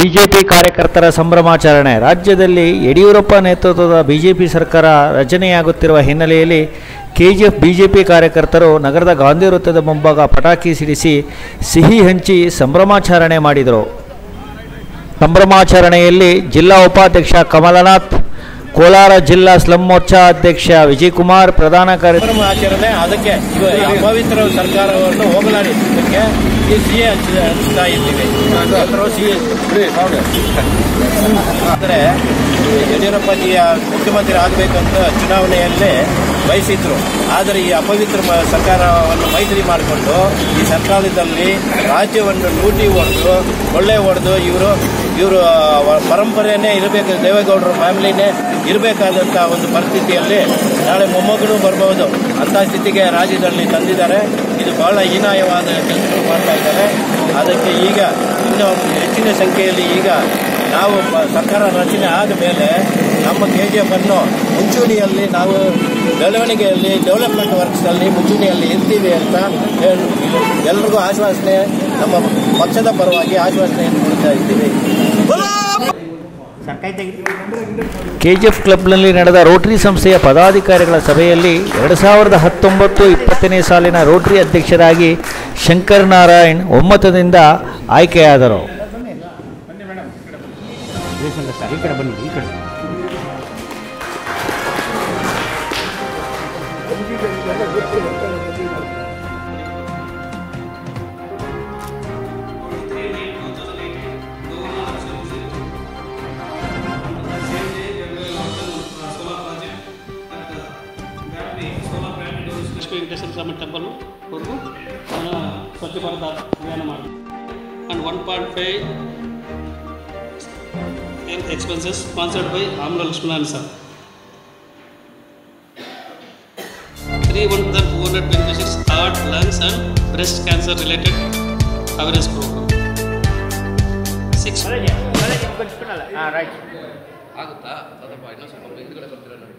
BJP ಕಾರ್ಯಕರ್ತರ ಸಂಭ್ರಮಾಚರಣೆ ರಾಜ್ಯದಲ್ಲಿ ಯಡಿಯೂರಪ್ಪ ನೇತೃತ್ವದ ಬಿಜೆಪಿ ಸರ್ಕಾರ ರಚನೆಯಾಗುತ್ತಿರುವ ಹಿನ್ನೆಲೆಯಲ್ಲಿ ಕೆಜಿಎಫ್ ಬಿಜೆಪಿ ಕಾರ್ಯಕರ್ತರು ನಗರದ ಗಾಂಧಿ ವೃತ್ತದ ಮುಂಭಾಗ ಪಟಾಕಿ ಸಿಡಿಸಿ ಸಿಹಿ ಹಂಚಿ ಸಂಭ್ರಮಾಚರಣೆ ಮಾಡಿದರು ಸಂಭ್ರಮಾಚರಣೆಯಲ್ಲಿ ಜಿಲ್ಲಾ ಉಪಾಧ್ಯಕ್ಷ ಕಮಲನಾಥ್ ಕೋಲಾರ ಜಿಲ್ಲಾ ಸ್ಲಂ ಮೋರ್ಚಾ ಅಧ್ಯಕ್ಷ ವಿಜಯಕುಮಾರ್ ಪ್ರಧಾನ ಕಾರ್ಯ ಸಂಭ್ರಮ ಆಚರಣೆ ಅದಕ್ಕೆ ಇದು ಅಪವಿತ್ರ ಸರ್ಕಾರವನ್ನು ಹೋಗಲಾಡಿದ್ದಕ್ಕೆ ಈ ಸಿಹಿ ಹಂಚ- ಹಂಚ್ತಾ ಇದ್ದೀವಿ ಎಲ್ಲರೂ ಸಿಹಿ ಆದರೆ ಯಡಿಯೂರಪ್ಪಜಿಯ ಮುಖ್ಯಮಂತ್ರಿ ಆಗಬೇಕಂತ ಚುನಾವಣೆಯಲ್ಲೇ ಬಯಸಿದ್ರು ಆದರೆ ಈ ಅಪವಿತ್ರ ಮ- ಸರ್ಕಾರವನ್ನು ಮೈತ್ರಿ ಮಾಡಿಕೊಂಡು ಈ ಸರ್ಕಾರದಲ್ಲಿ ರಾಜ್ಯವನ್ನು ಲೂಟಿ ಹೊಡೆದು ಕೊಳ್ಳೆ ಹೊಡೆದು ಇವರು ಇವರು ಪರಂಪರೆಯೇ ಇರಬೇಕು ದೇವೇಗೌಡರ ಫ್ಯಾಮಿಲಿನೇ ಇರಬೇಕಾದಂಥ ಒಂದು ಪರಿಸ್ಥಿತಿಯಲ್ಲಿ ನಾಳೆ ಮೊಮ್ಮಗನು ಬರ್ಬೋದು ಅಂಥ ಸ್ಥಿತಿಗೆ ರಾಜ್ಯದಲ್ಲಿ ತಂದಿದ್ದಾರೆ ಇದು ಬಹಳ ಹೀನಾಯವಾದ ಕೆಲಸಗಳು ಮಾಡ್ತಾ ಇದ್ದಾರೆ ಅದಕ್ಕೆ ಈಗ ಇನ್ನೂ ಹೆಚ್ಚಿನ ಸಂಖ್ಯೆಯಲ್ಲಿ ಈಗ ನಾವು ಪ- ಸರ್ಕಾರ ರಚನೆ ಆದ ಮೇಲೆ ನಮ್ಮ ಕೆ ಜಿ ಎಫ್ ಅನ್ನು ಮುಂಚೂಣಿಯಲ್ಲಿ ನಾವು ಬೆಳವಣಿಗೆಯಲ್ಲಿ ಡೆವಲಪ್ಮೆಂಟ್ ವರ್ಕ್ಸಲ್ಲಿ ಮುಂಚೂಣಿಯಲ್ಲಿ ಇರ್ತೀವಿ ಅಂತ ಹೇಳಿ ಎಲ್ರಿಗೂ ಆಶ್ವಾಸನೆ ನಮ್ಮ ಪಕ್ಷದ ಪರವಾಗಿ ಆಶ್ವಾಸನೆಯನ್ನು ಕೊಡ್ತಾ ಇದ್ದೀವಿ ಕೆಜಿಎಫ್ ಕ್ಲಬ್ನಲ್ಲಿ ನಡೆದ ರೋಟರಿ ಸಂಸ್ಥೆಯ ಪದಾಧಿಕಾರಿಗಳ ಸಭೆಯಲ್ಲಿ ಎರಡು ಸಾವಿರದ ಹತ್ತೊಂಬತ್ತು ಇಪ್ಪತ್ತನೇ ಸಾಲಿನ ರೋಟರಿ ಅಧ್ಯಕ್ಷರಾಗಿ ಶಂಕರ್ ನಾರಾಯಣ್ ಒಮ್ಮತದಿಂದ ಆಯ್ಕೆಯಾದರು ಲಕ್ಷ್ಮೀ ವೆಂಕಟೇಶ್ವರ ಸ್ವಾಮಿ ಟೆಂಪಲ್ ವರೆಗೂ ಸ್ವಚ್ಛ ಭಾರತ ಅಭಿಯಾನ ಮಾಡಿ and one point five health expenses sponsored by Amla Lakshminarayana sir three one two hundred beneficiaries heart lungs and breast cancer related awareness programme six ಆಗುತ್ತಾ ಅದಪ್ಪ ಇನ್ನೂ ಸ್ವಲ್ಪ ಹಿಂದ್ಗಡೆ ಬರ್ತೀರಾ ನೋಡಿ